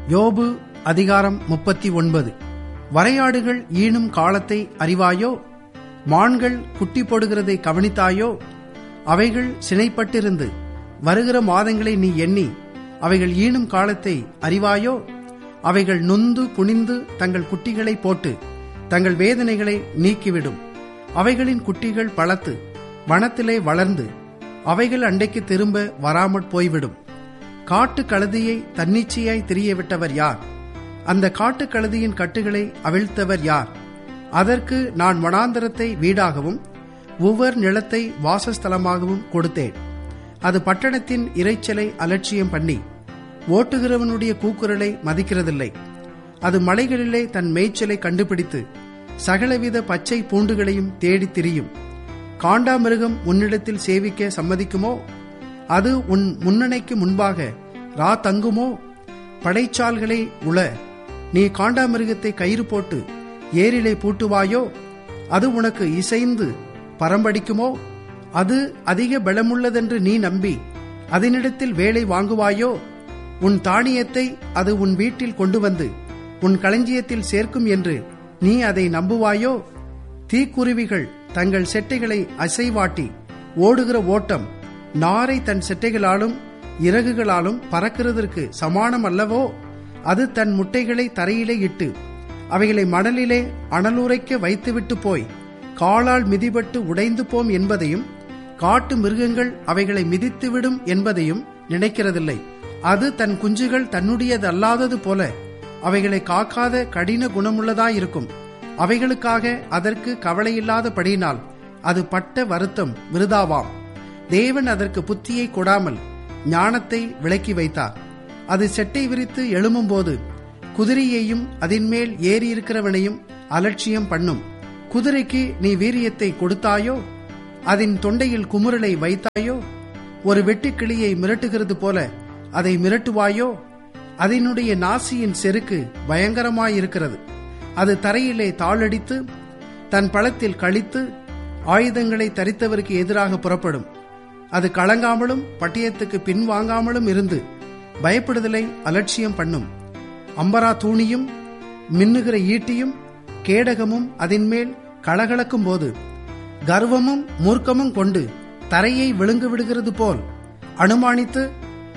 யோபு அதிகாரம் முப்பத்தி ஒன்பது வரையாடுகள் ஈனும் காலத்தை அறிவாயோ மான்கள் குட்டி போடுகிறதை கவனித்தாயோ அவைகள் சினைப்பட்டிருந்து வருகிற மாதங்களை நீ எண்ணி அவைகள் ஈனும் காலத்தை அறிவாயோ அவைகள் நொந்து குனிந்து தங்கள் குட்டிகளை போட்டு தங்கள் வேதனைகளை நீக்கிவிடும் அவைகளின் குட்டிகள் பழத்து வனத்திலே வளர்ந்து அவைகள் அண்டைக்கு திரும்ப வராமற் போய்விடும் காட்டு கழுதியை தன்னிச்சையாய் திரிய விட்டவர் யார் அந்த காட்டு கழுதியின் கட்டுகளை அவிழ்த்தவர் யார் அதற்கு நான் வனாந்தரத்தை வீடாகவும் ஒவ்வொரு நிலத்தை வாசஸ்தலமாகவும் கொடுத்தேன் அது பட்டணத்தின் இறைச்சலை அலட்சியம் பண்ணி ஓட்டுகிறவனுடைய கூக்குரலை மதிக்கிறதில்லை அது மலைகளிலே தன் மேய்ச்சலை கண்டுபிடித்து சகலவித பச்சை பூண்டுகளையும் தேடித் திரியும் காண்டாமிருகம் உன்னிடத்தில் சேவிக்க சம்மதிக்குமோ அது உன் முன்னணைக்கு முன்பாக ரா தங்குமோ படைச்சால்களே உள நீ காண்டாமிருகத்தை கயிறு போட்டு ஏரிலே பூட்டுவாயோ அது உனக்கு இசைந்து பரம்படிக்குமோ அது அதிக பலமுள்ளதென்று நீ நம்பி அதனிடத்தில் வேலை வாங்குவாயோ உன் தானியத்தை அது உன் வீட்டில் கொண்டு வந்து உன் களஞ்சியத்தில் சேர்க்கும் என்று நீ அதை நம்புவாயோ தீக்குருவிகள் தங்கள் செட்டைகளை அசைவாட்டி ஓடுகிற ஓட்டம் நாரை தன் செட்டைகளாலும் இறகுகளாலும் பறக்கிறதற்கு சமானம் அல்லவோ அது தன் முட்டைகளை தரையிலே இட்டு அவைகளை மணலிலே அனலுரைக்க வைத்துவிட்டு போய் காலால் மிதிபட்டு உடைந்து போம் என்பதையும் காட்டு மிருகங்கள் அவைகளை மிதித்துவிடும் என்பதையும் நினைக்கிறதில்லை அது தன் குஞ்சுகள் தன்னுடையதல்லாதது போல அவைகளை காக்காத கடின குணமுள்ளதாயிருக்கும் அவைகளுக்காக அதற்கு கவலையில்லாதபடியினால் அது பட்ட வருத்தம் விருதாவாம் தேவன் அதற்கு புத்தியை கொடாமல் ஞானத்தை விலக்கி வைத்தார் அது செட்டை விரித்து எழும்பும்போது குதிரையையும் அதன்மேல் ஏறி இருக்கிறவனையும் அலட்சியம் பண்ணும் குதிரைக்கு நீ வீரியத்தை கொடுத்தாயோ அதன் தொண்டையில் குமுறலை வைத்தாயோ ஒரு வெட்டுக்கிளியை மிரட்டுகிறது போல அதை மிரட்டுவாயோ அதனுடைய நாசியின் செருக்கு பயங்கரமாயிருக்கிறது அது தரையிலே தாளடித்து தன் பழத்தில் கழித்து ஆயுதங்களை தரித்தவருக்கு எதிராக புறப்படும் அது கலங்காமலும் பட்டயத்துக்கு பின்வாங்காமலும் இருந்து பயப்படுதலை அலட்சியம் பண்ணும் அம்பரா தூணியும் மின்னுகிற ஈட்டியும் கேடகமும் அதன்மேல் களகளக்கும் போது கர்வமும் மூர்க்கமும் கொண்டு தரையை விழுங்கு விடுகிறது போல் அனுமானித்து